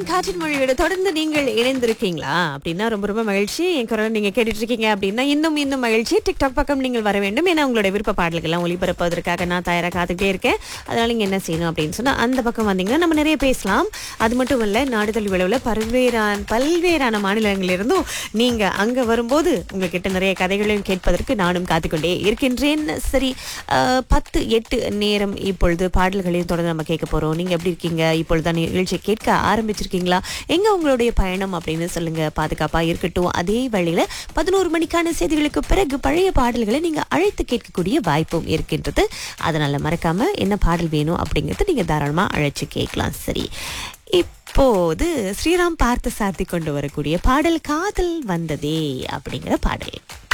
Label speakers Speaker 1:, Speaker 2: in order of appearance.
Speaker 1: காற்றின் மொழியோட தொடர்ந்து நீங்கள் இணைந்திருக்கீங்களா அப்படின்னா ரொம்ப ரொம்ப மகிழ்ச்சி என் குரலை நீங்க கேட்டுட்டு இருக்கீங்க அப்படின்னா இன்னும் இன்னும் மகிழ்ச்சி டிக்டாக் பக்கம் நீங்கள் வர வேண்டும் ஏன்னா உங்களோட விருப்ப பாடல்கள்லாம் ஒளிபரப்புவதற்காக நான் தயாராக காத்துக்கிட்டே இருக்கேன் அதனால நீங்க என்ன செய்யணும் அப்படின்னு சொன்னா அந்த பக்கம் வந்தீங்கன்னா நம்ம நிறைய பேசலாம் அது மட்டும் இல்ல நாடு தள்ளி விளைவுல பல்வேறான பல்வேறான மாநிலங்களிலிருந்தும் நீங்க அங்க வரும்போது உங்ககிட்ட நிறைய கதைகளையும் கேட்பதற்கு நானும் காத்துக்கொண்டே இருக்கின்றேன் சரி அஹ், பத்து எட்டு நேரம் இப்பொழுது பாடல்களையும் தொடர்ந்து நம்ம கேட்க போறோம் நீங்க எப்படி இருக்கீங்க இப்பொழுதுதான் நிகழ்ச்சியை கேட்க ஆரம்பிச்சிருக்கீங்களா எங்க உங்களுடைய பயணம் அப்படின்னு சொல்லுங்க பாதுகாப்பா இருக்கட்டும் அதே வழியில பதினோரு மணிக்கான செய்திகளுக்கு பிறகு பழைய பாடல்களை நீங்க அழைத்து கேட்கக்கூடிய வாய்ப்பும் இருக்கின்றது அதனால மறக்காம என்ன பாடல் வேணும் அப்படிங்கறது நீங்க தாராளமா அழைச்சு கேட்கலாம் சரி இப்போது ஸ்ரீராம் பார்த்து சாத்தி கொண்டு வரக்கூடிய பாடல் காதல் வந்ததே அப்படிங்கிற பாடல்